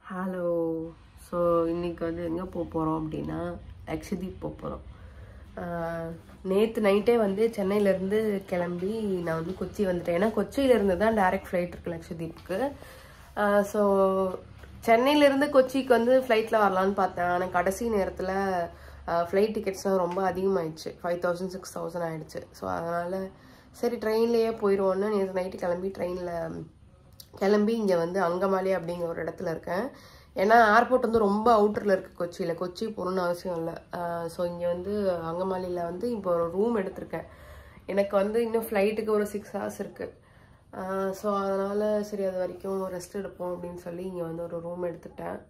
Hello so இன்னைக்கு வந்து எங்கே போக போகிறோம் அப்படின்னா லக்ஷதீப் போக போகிறோம் நேற்று நைட்டே வந்து சென்னையிலேருந்து கிளம்பி நான் வந்து கொச்சி வந்துட்டேன் ஏன்னா கொச்சியிலேருந்து தான் டைரக்ட் ஃப்ளைட் இருக்குது லக்ஷதீப்புக்கு ஸோ சென்னையிலேருந்து கொச்சிக்கு வந்து ஃப்ளைட்டில் வரலான்னு பார்த்தேன் ஆனால் கடைசி நேரத்தில் ஃப்ளைட் டிக்கெட்ஸ்லாம் ரொம்ப அதிகமாகிடுச்சு ஃபைவ் தௌசண்ட் சிக்ஸ் தௌசண்ட் ஆகிடுச்சு ஸோ அதனால் சரி ட்ரெயின்லேயே போயிடுவோன்னு நேற்று நைட்டு கிளம்பி ட்ரெயினில் கிளம்பி இங்கே வந்து அங்கமாலி அப்படிங்கிற ஒரு இடத்துல இருக்கேன் ஏன்னா ஏர்போர்ட் வந்து ரொம்ப அவுட்டரில் இருக்குது கொச்சியில் கொச்சி போகணுன்னு அவசியம் இல்லை ஸோ இங்கே வந்து அங்கமாலியில் வந்து இப்போ ஒரு ரூம் எடுத்திருக்கேன் எனக்கு வந்து இன்னும் ஃப்ளைட்டுக்கு ஒரு சிக்ஸ் ஹவர்ஸ் இருக்குது ஸோ அதனால் சரி அது வரைக்கும் ரெஸ்ட் எடுப்போம் அப்படின்னு சொல்லி இங்கே வந்து ஒரு ரூம் எடுத்துட்டேன்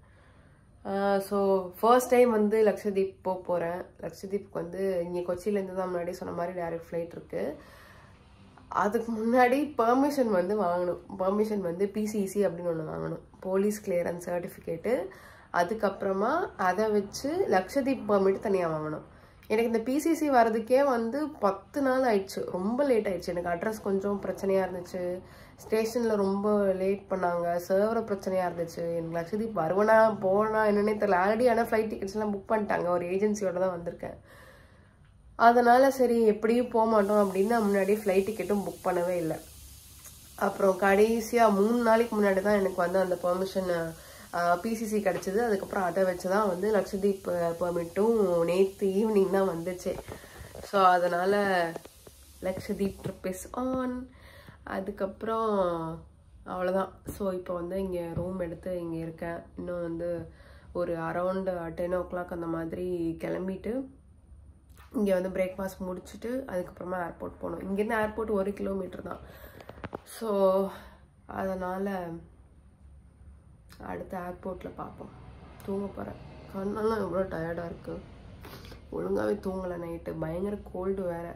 ஸோ ஃபர்ஸ்ட் டைம் வந்து லக்ஷதீப் போக போகிறேன் லக்ஷதீப்க்கு வந்து இங்கே கொச்சியிலேருந்து தான் முன்னாடி சொன்ன மாதிரி டேரக்ட் ஃப்ளைட் இருக்குது அதுக்கு முன்னாடி பெர்மிஷன் வந்து வாங்கணும் பெர்மிஷன் வந்து பிசிசி அப்படின்னு ஒன்று வாங்கணும் போலீஸ் கிளியரன்ஸ் சர்டிஃபிகேட்டு அதுக்கப்புறமா அதை வச்சு லக்ஷதீப் பெர்மிட் தனியாக வாங்கணும் எனக்கு இந்த பிசிசி வர்றதுக்கே வந்து பத்து நாள் ஆயிடுச்சு ரொம்ப லேட் ஆயிடுச்சு எனக்கு அட்ரஸ் கொஞ்சம் பிரச்சனையாக இருந்துச்சு ஸ்டேஷனில் ரொம்ப லேட் பண்ணாங்க சர்வர் பிரச்சனையாக இருந்துச்சு எனக்கு லக்ஷதீப் வருவனா போனா என்னன்னே தெரியல ஆல்ரெடி ஆனால் ஃப்ளைட் டிக்கெட்ஸ்லாம் புக் பண்ணிட்டாங்க ஒரு ஏஜென்சியோட தான் வந்திருக்கேன் அதனால் சரி எப்படியும் போக மாட்டோம் அப்படின்னு நான் முன்னாடி ஃப்ளைட் டிக்கெட்டும் புக் பண்ணவே இல்லை அப்புறம் கடைசியாக மூணு நாளைக்கு முன்னாடி தான் எனக்கு வந்து அந்த பெர்மிஷன் பிசிசி கிடச்சிது அதுக்கப்புறம் அதை வச்சு தான் வந்து லக்ஷதீப் பெர்மிட்டும் நேற்று ஈவினிங் தான் வந்துச்சு ஸோ அதனால் லக்ஷதீப் ட்ரிப் இஸ் ஆன் அதுக்கப்புறம் அவ்வளோதான் ஸோ இப்போ வந்து இங்கே ரூம் எடுத்து இங்கே இருக்கேன் இன்னும் வந்து ஒரு அரௌண்டு டென் ஓ கிளாக் அந்த மாதிரி கிளம்பிட்டு இங்கே வந்து பிரேக்ஃபாஸ்ட் முடிச்சுட்டு அதுக்கப்புறமா ஏர்போர்ட் போகணும் இங்கேருந்து ஏர்போர்ட் ஒரு கிலோமீட்டர் தான் ஸோ அதனால் அடுத்த ஏர்போர்ட்டில் பார்ப்போம் தூங்க போகிறேன் கண்ணெல்லாம் எவ்வளோ டயர்டாக இருக்குது ஒழுங்காகவே தூங்கலை நைட்டு பயங்கர கோல்டு வேறு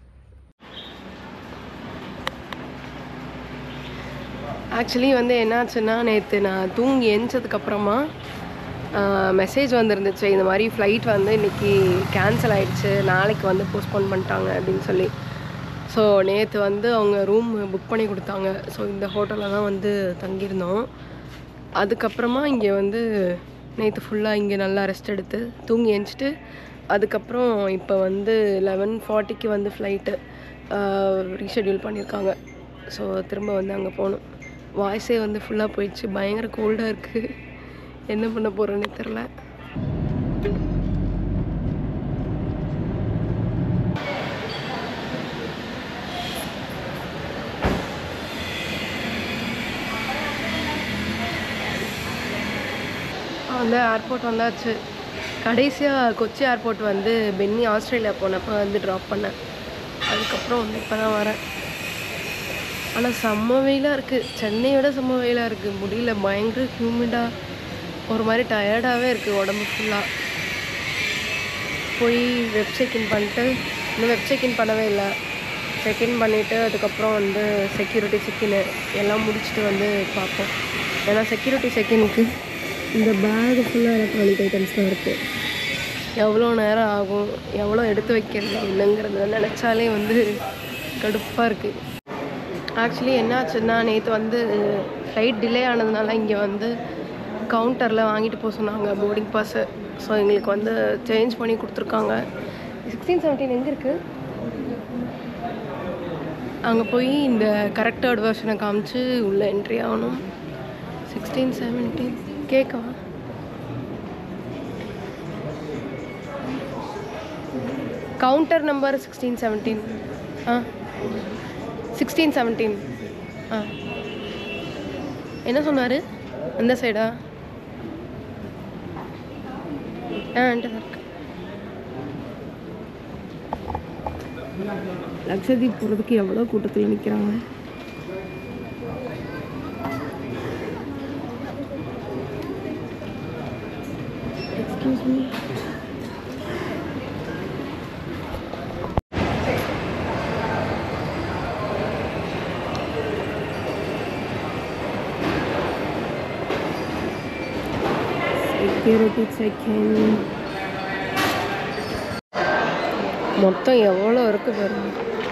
ஆக்சுவலி வந்து என்னாச்சுன்னா நேற்று நான் தூங்கி எஞ்சதுக்கப்புறமா மெசேஜ் வந்துருந்துச்சு இந்த மாதிரி ஃப்ளைட் வந்து இன்றைக்கி கேன்சல் ஆகிடுச்சு நாளைக்கு வந்து போஸ்ட்போன் பண்ணிட்டாங்க அப்படின்னு சொல்லி ஸோ நேற்று வந்து அவங்க ரூம் புக் பண்ணி கொடுத்தாங்க ஸோ இந்த ஹோட்டலில் தான் வந்து தங்கியிருந்தோம் அதுக்கப்புறமா இங்கே வந்து நேற்று ஃபுல்லாக இங்கே நல்லா ரெஸ்ட் எடுத்து தூங்கி எழுந்துட்டு அதுக்கப்புறம் இப்போ வந்து லெவன் ஃபார்ட்டிக்கு வந்து ஃப்ளைட்டு ரீஷெட்யூல் பண்ணியிருக்காங்க ஸோ திரும்ப வந்து அங்கே போகணும் வாய்ஸே வந்து ஃபுல்லாக போயிடுச்சு பயங்கர கோல்டாக இருக்குது என்ன பண்ண போகிறேன்னு தெரில வந்து ஏர்போர்ட் வந்தாச்சு கடைசியாக கொச்சி ஏர்போர்ட் வந்து பென்னி ஆஸ்திரேலியா போனப்போ வந்து ட்ராப் பண்ணேன் அதுக்கப்புறம் வந்து இப்போ தான் வரேன் ஆனால் செம்ம வெயிலாக இருக்குது சென்னையோட செம்ம வெயிலாக இருக்குது முடியல பயங்கர ஹியூமிடாக ஒரு மாதிரி டயர்டாகவே இருக்குது உடம்பு ஃபுல்லாக போய் வெப் செக்இன் பண்ணிட்டு இன்னும் வெப் செக்இன் பண்ணவே இல்லை செக்இன் பண்ணிவிட்டு அதுக்கப்புறம் வந்து செக்யூரிட்டி செக்இன் எல்லாம் முடிச்சுட்டு வந்து பார்ப்போம் ஏன்னா செக்யூரிட்டி செக்இனுக்கு இந்த பேக் ஃபுல்லாக எலக்ட்ரானிக் ஐட்டம்ஸ் தான் இருக்குது எவ்வளோ நேரம் ஆகும் எவ்வளோ எடுத்து வைக்கிறது என்னங்கிறத நினச்சாலே வந்து கடுப்பாக இருக்குது ஆக்சுவலி என்னாச்சுன்னா நேற்று வந்து ஃப்ளைட் டிலே ஆனதுனால இங்கே வந்து கவுண்டரில் வாங்கிட்டு போக சொன்னாங்க போர்டிங் பாஸு ஸோ எங்களுக்கு வந்து சேஞ்ச் பண்ணி கொடுத்துருக்காங்க சிக்ஸ்டீன் செவன்டீன் எங்கே இருக்குது அங்கே போய் இந்த கரெக்டாக வெர்ஷனை காமிச்சு உள்ளே என்ட்ரி ஆகணும் சிக்ஸ்டீன் செவன்டீன் கேட்கவா கவுண்டர் நம்பர் சிக்ஸ்டீன் செவன்டீன் ஆ சிக்ஸ்டீன் செவன்டீன் ஆ என்ன சொன்னார் அந்த சைடா ஆ என்கிட்ட இருக்கு லக்ஷதீப் போகிறதுக்கு எவ்வளோ கூட்டத்தில் நிற்கிறாங்க எக்ஸ்கியூஸ் மீ செக்யூரிட்டி செகண்ட் மொத்தம் எவ்வளோ இருக்கு பாருங்க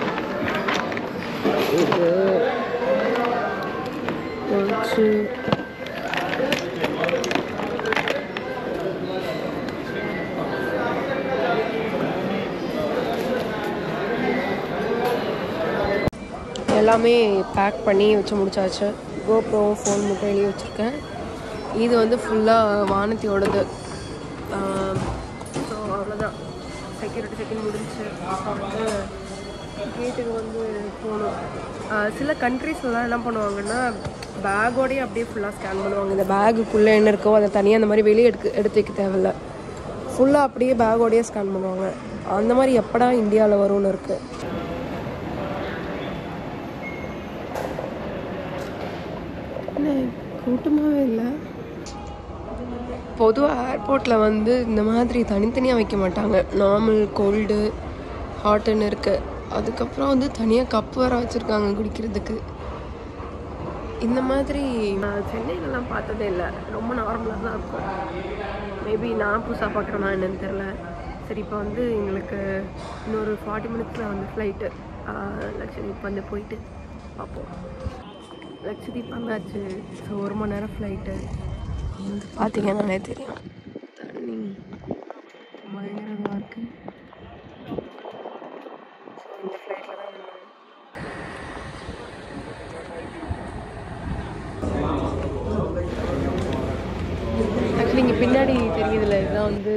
இது ஒன்று எல்லாமே பேக் பண்ணி வச்சு முடிச்சாச்சு கோப்ரோ ஃபோன் மட்டும் எழுதி வச்சுருக்கேன் இது வந்து ஃபுல்லாக வானத்தியோடது ஸோ அவ்வளோதான் செக்யூரிட்டி செகண்ட் முடிஞ்சு இப்போ வந்து கேட்டுக்கு வந்து போகணும் ஆஹ் சில கண்ட்ரீஸ்லாம் என்ன பண்ணுவாங்கன்னா பேக்கோடயே அப்படியே ஃபுல்லாக ஸ்கேன் பண்ணுவாங்க இந்த பேகுக்குள்ளே என்ன இருக்கோ அதை தனியாக அந்த மாதிரி வெளியே எடுக்க எடுத்து வைக்க தேவையில்ல ஃபுல்லாக அப்படியே பேக்கோடயே ஸ்கேன் பண்ணுவாங்க அந்த மாதிரி எப்படா இந்தியாவில் வரும்னு இருக்குது கூட்டமாகவே இல்லை பொதுவாக ஏர்போர்ட்டில் வந்து இந்த மாதிரி தனித்தனியாக வைக்க மாட்டாங்க நார்மல் கோல்டு ஹாட்டுன்னு இருக்கு அதுக்கப்புறம் வந்து தனியாக கப் வர வச்சுருக்காங்க குடிக்கிறதுக்கு இந்த மாதிரி நான் சென்னையிலலாம் பார்த்ததே இல்லை ரொம்ப நார்மலாக தான் இருக்கும் மேபி நான் புதுசாக பார்க்குறேன்னா என்னன்னு தெரில சரி இப்போ வந்து எங்களுக்கு இன்னொரு ஃபார்ட்டி மினிட்ஸில் வந்து ஃப்ளைட்டு லட்சதீப் வந்து போயிட்டு பார்ப்போம் லட்சதீப் வந்தாச்சு ஸோ ஒரு மணி நேரம் ஃப்ளைட்டு வந்து பார்த்தீங்கன்னாலே தெரியும் தண்ணி பயங்கரமாக இருக்குது ஸோ இந்த ஃப்ளைட்டில் தான் ஆக்சுவலி இங்கே பின்னாடி தெரியுதுல இதுதான் வந்து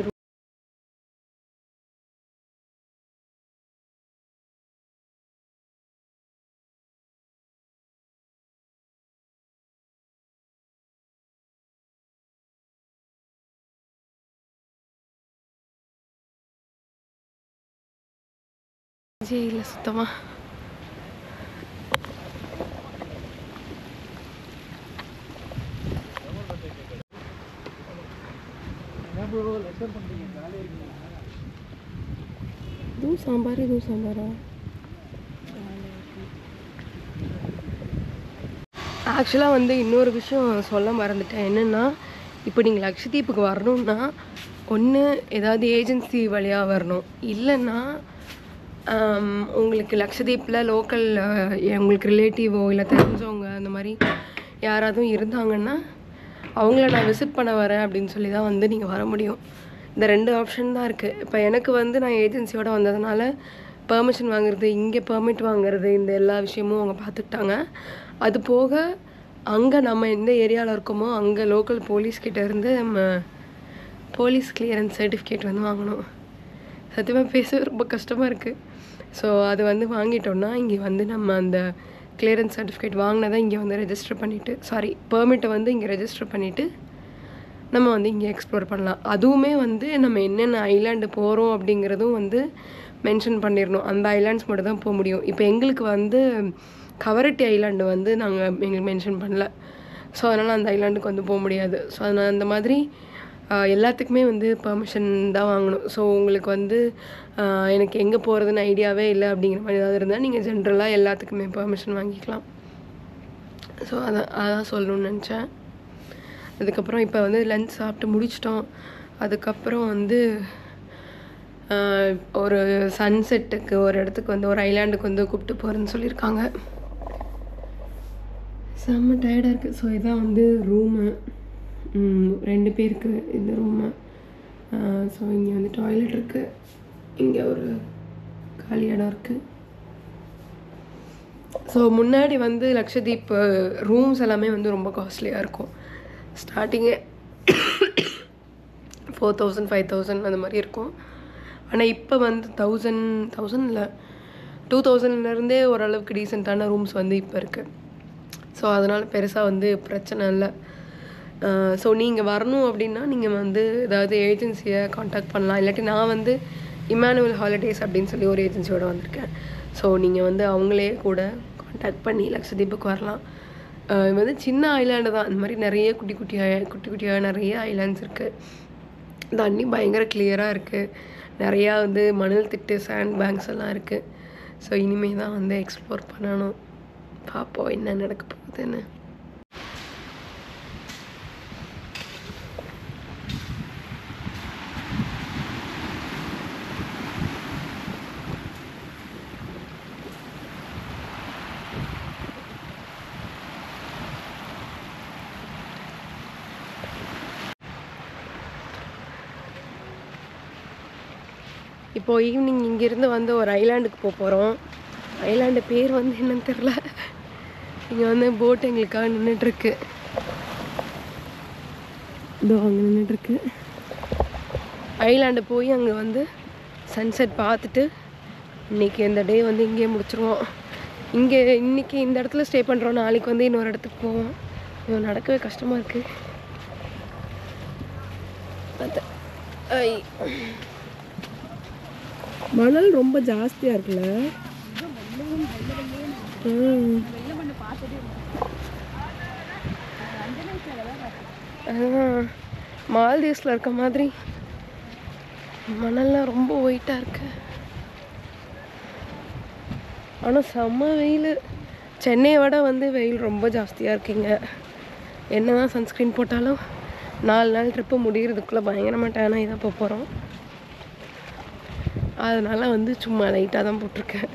இல்லை சுத்தமாக இதுவும் சாம்பார் இதுவும் சாம்பாரா ஆக்சுவலாக வந்து இன்னொரு விஷயம் சொல்ல மறந்துட்டேன் என்னென்னா இப்போ நீங்கள் லக்ஷதீப்புக்கு வரணும்னா ஒன்று ஏதாவது ஏஜென்சி வழியாக வரணும் இல்லைன்னா ஆம், உங்களுக்கு லக்ஷதீப்பில் லோக்கல் உங்களுக்கு ரிலேட்டிவோ இல்லை தெரிஞ்சவங்க அந்த மாதிரி யாராவது இருந்தாங்கன்னா அவங்கள நான் விசிட் பண்ண வரேன் அப்படின்னு சொல்லி தான் வந்து நீங்கள் வர முடியும் இந்த ரெண்டு ஆப்ஷன் தான் இருக்குது இப்போ எனக்கு வந்து நான் ஏஜென்சியோட வந்ததுனால பெர்மிஷன் வாங்குறது இங்கே பெர்மிட் வாங்குறது இந்த எல்லா விஷயமும் அவங்க பார்த்துக்கிட்டாங்க அது போக அங்கே நம்ம எந்த ஏரியாவில் இருக்கோமோ அங்கே லோக்கல் போலீஸ் கிட்ட இருந்து நம்ம போலீஸ் கிளியரன்ஸ் சர்டிஃபிகேட் வந்து வாங்கணும் சத்தியமாக பேச ரொம்ப கஷ்டமாக இருக்குது ஸோ அது வந்து வாங்கிட்டோம்னா இங்கே வந்து நம்ம அந்த கிளியரன்ஸ் சர்டிஃபிகேட் வாங்கினதை இங்கே வந்து ரெஜிஸ்டர் பண்ணிவிட்டு சாரி பெர்மிட்டை வந்து இங்கே ரெஜிஸ்டர் பண்ணிவிட்டு நம்ம வந்து இங்கே எக்ஸ்ப்ளோர் பண்ணலாம் அதுவுமே வந்து நம்ம என்னென்ன ஐலாண்டு போகிறோம் அப்படிங்கிறதும் வந்து மென்ஷன் பண்ணிடணும் அந்த ஐலாண்ட்ஸ் மட்டும் தான் போக முடியும் இப்போ எங்களுக்கு வந்து கவரட்டி ஐலாண்டு வந்து நாங்கள் எங்களுக்கு மென்ஷன் பண்ணல ஸோ அதனால் அந்த ஐலாண்டுக்கு வந்து போக முடியாது ஸோ அதனால் அந்த மாதிரி ஆஹ், எல்லாத்துக்குமே வந்து பெர்மிஷன் தான் வாங்கணும் ஸோ உங்களுக்கு வந்து ஆஹ், எனக்கு எங்கே போகிறதுன்னு ஐடியாவே இல்லை அப்படிங்கிற மாதிரி ஏதாவது இருந்தால் நீங்கள் ஜென்ரலாக எல்லாத்துக்குமே பெர்மிஷன் வாங்கிக்கலாம் ஸோ அதான் அதான் சொல்லணும்னு நினச்சேன் அதுக்கப்புறம் இப்போ வந்து லஞ்ச் சாப்பிட்டு முடிச்சிட்டோம் அதுக்கப்புறம் வந்து ஆஹ், ஒரு சன்செட்டுக்கு ஒரு இடத்துக்கு வந்து ஒரு ஐலாண்டுக்கு வந்து கூப்பிட்டு போகிறேன்னு சொல்லியிருக்காங்க செம்ம டயர்டாக இருக்குது ஸோ இதான் வந்து ரூமு ரெண்டு பேருக்கு இந்த ரூமு ஸோ இங்கே வந்து டாய்லெட் இருக்குது இங்கே ஒரு காலி இடம் இருக்குது ஸோ முன்னாடி வந்து லக்ஷதீப் ரூம்ஸ் எல்லாமே வந்து ரொம்ப காஸ்ட்லியாக இருக்கும் ஸ்டார்டிங்கே ஃபோர் தௌசண்ட் ஃபைவ் தௌசண்ட் அந்த மாதிரி இருக்கும் ஆனால் இப்போ வந்து தௌசண்ட் தௌசண்ட் இல்லை டூ தௌசண்ட்லேருந்தே ஓரளவுக்கு டீசெண்டான ரூம்ஸ் வந்து இப்போ இருக்குது ஸோ அதனால் பெருசாக வந்து பிரச்சனை இல்லை ஸோ நீங்கள் வரணும் அப்படின்னா நீங்கள் வந்து ஏதாவது ஏஜென்சியை காண்டாக்ட் பண்ணலாம் இல்லாட்டி நான் வந்து இமானுவல் ஹாலிடேஸ் அப்படின்னு சொல்லி ஒரு ஏஜென்சியோட வந்திருக்கேன் ஸோ நீங்கள் வந்து அவங்களே கூட காண்டாக்ட் பண்ணி லக்ஷதீப்புக்கு வரலாம் ஆஹ் இது வந்து சின்ன ஐலாண்டு தான் இந்த மாதிரி நிறைய குட்டி குட்டியாக குட்டி குட்டியாக நிறைய ஐலாண்ட்ஸ் இருக்குது தண்ணி பயங்கர கிளியராக இருக்குது நிறையா வந்து மணல் திட்டு சாண்ட் பேங்க்ஸ் எல்லாம் இருக்குது ஸோ இனிமே தான் வந்து எக்ஸ்ப்ளோர் பண்ணணும் பார்ப்போம் என்ன நடக்க போகுதுன்னு இப்போ ஈவினிங் இங்கேருந்து வந்து ஒரு ஐலாண்டுக்கு போக போகிறோம் ஐலாண்டு பேர் வந்து என்னன்னு தெரில இங்கே வந்து போட் எங்களுக்காக நின்றுட்டுருக்கு இதோ அங்கே நின்றுட்டுருக்கு ஐலாண்டு போய் அங்கே வந்து சன்செட் பார்த்துட்டு இன்னைக்கு இந்த டே வந்து இங்கேயே முடிச்சிருவோம் இங்கே இன்னைக்கு இந்த இடத்துல ஸ்டே பண்ணுறோம் நாளைக்கு வந்து இன்னொரு இடத்துக்கு போவோம் ஐயோ நடக்கவே கஷ்டமாக இருக்குது அத- ஐ. மணல் ரொம்ப ஜாஸ்தியாக இருக்குல்ல ம். அதான் மால்தீவ்ஸில் இருக்க மாதிரி மணல்லாம் ரொம்ப ஒயிட்டாக இருக்கு ஆனால் செம்ம வெயில் சென்னையை விட வந்து வெயில் ரொம்ப ஜாஸ்தியாக இருக்குங்க என்ன தான் சன்ஸ்க்ரீன் போட்டாலும் நாலு நாள் ட்ரிப்பு முடிகிறதுக்குள்ளே பயங்கரமாக டேன் ஆகி தான் போக போகிறோம் அதனால் வந்து சும்மா லைட்டாக தான் போட்டிருக்கேன்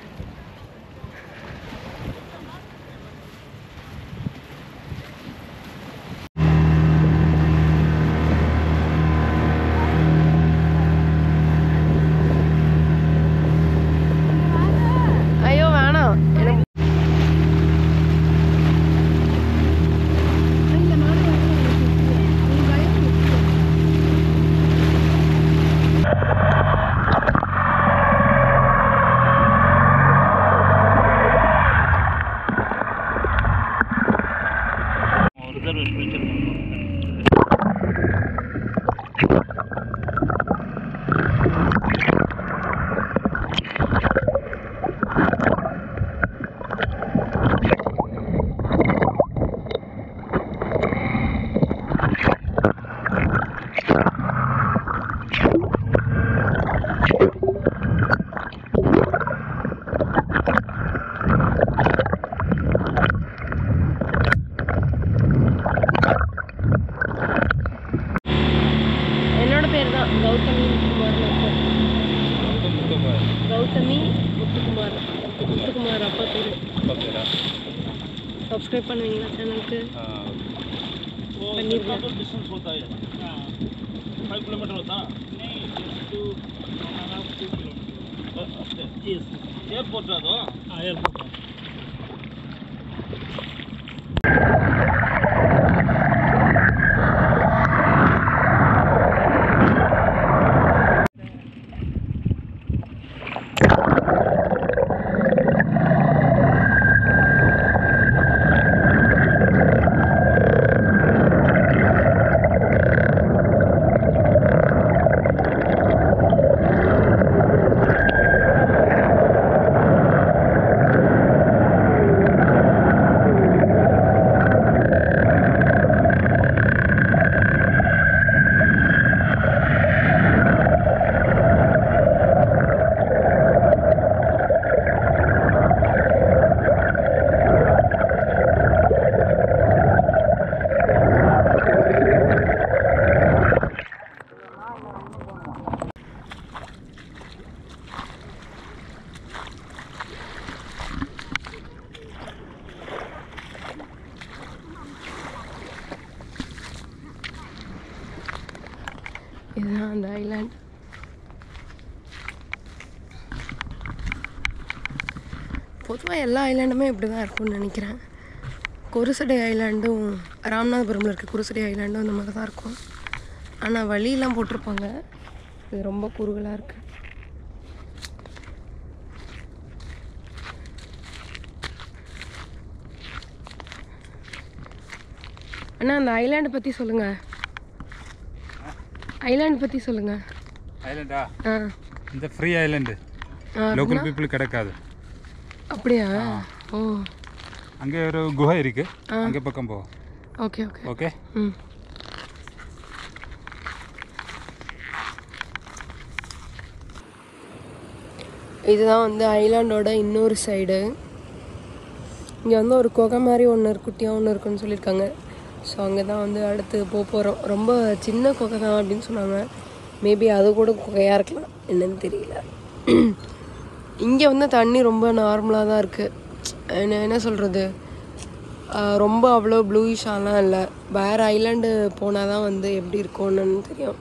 ஐயோ வேணாம் எனக்கு ரிசர்வேஷன் வச்சிருக்கோம் என்னோட பேர் தான் கௌதமி முத்துக்குமார்னு இருக்கும் கௌதமி முத்துக்குமார் முத்துக்குமார் அப்பா பேர் சப்ஸ்கிரைப் பண்ணுவீங்களா சேனலுக்கு वो कितना तो डिस्टेंस होता है फाइव किलोमीटर होता नहीं टू टू किलोमीटर अಷ್ಟೇ ಏರ್ಪೋರ್ಟ್ ಅದು ಏರ್ಪೋರ್ಟ್ இதுதான் அந்த ஐலாண்ட் பொதுவாக எல்லா ஐலாண்டுமே இப்படி தான் இருக்கும்னு நினைக்கிறேன் குருசடை ஐலாண்டும் ராமநாதபுரமில் இருக்க குருசடை ஐலாண்டும் இந்த மாதிரி தான் இருக்கும் ஆனால் வழியெல்லாம் போட்டிருப்பாங்க இது ரொம்ப குறுகலாக இருக்குது அண்ணா அந்த ஐலாண்டை பற்றி சொல்லுங்கள் ஐலாண்ட் பற்றி சொல்லுங்கள் ஐலண்டா ஆ இந்த ஃப்ரீ ஐலண்டு ஆ, லோக்கல் பீப்புள் கிடைக்காது அப்படியா ஓ அங்கே ஒரு குகை இருக்கு அங்கே பக்கம் போ ஓகே ஓகே ஓகே ம் இதுதான் வந்து ஐலாண்டோட இன்னொரு சைடு இங்கே வந்து ஒரு குகை மாதிரி ஒன்று இருக்கு குட்டியாக ஒன்று இருக்குன்னு சொல்லியிருக்காங்க ஸோ அங்கே தான் வந்து அடுத்து போக போகிறோம் ரொம்ப சின்ன குகை தான் அப்படின்னு சொன்னாங்க மேபி அது கூட குகையாக இருக்கலாம் என்னன்னு தெரியல இங்கே வந்து தண்ணி ரொம்ப நார்மலாக தான் இருக்குது என்ன என்ன சொல்கிறது ரொம்ப அவ்வளோ ப்ளூயிஷாலாம் இல்லை வேறு ஐலாண்டு போனால் தான் வந்து எப்படி இருக்கும்னு தெரியும்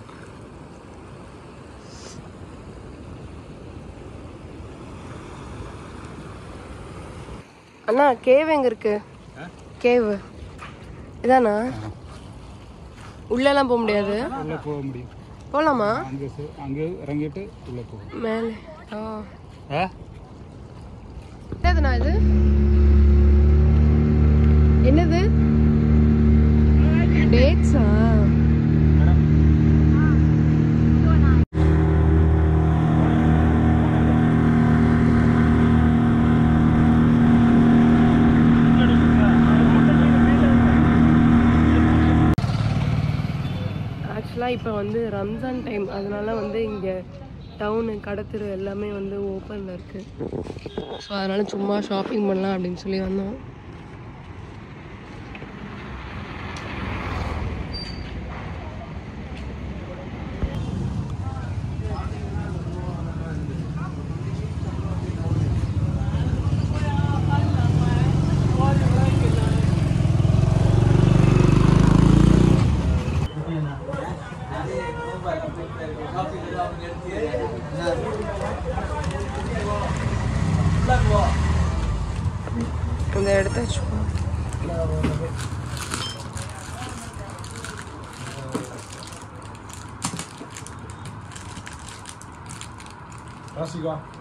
அண்ணா கேவ் எங்கே இருக்கு கேவு இதானா உள்ளெல்லாம் போக முடியாது உள்ளே போக முடியும் போகலாமா அங்கே சே- அங்கே இறங்கிட்டு உள்ளே போகும் மேலே ஆ ஆ என்னதுண்ணா இது என்னது டேட்ஸா ஆக்சுவலாக இப்போ வந்து ரம்ஜான் டைம் அதனால வந்து இங்கே டவுனு கடத்தெரு எல்லாமே வந்து ஓப்பனில் இருக்குது ஸோ அதனால் சும்மா ஷாப்பிங் பண்ணலாம் அப்படின்னு சொல்லி வந்தோம் இந்த இடத்த சும்மா Gracias.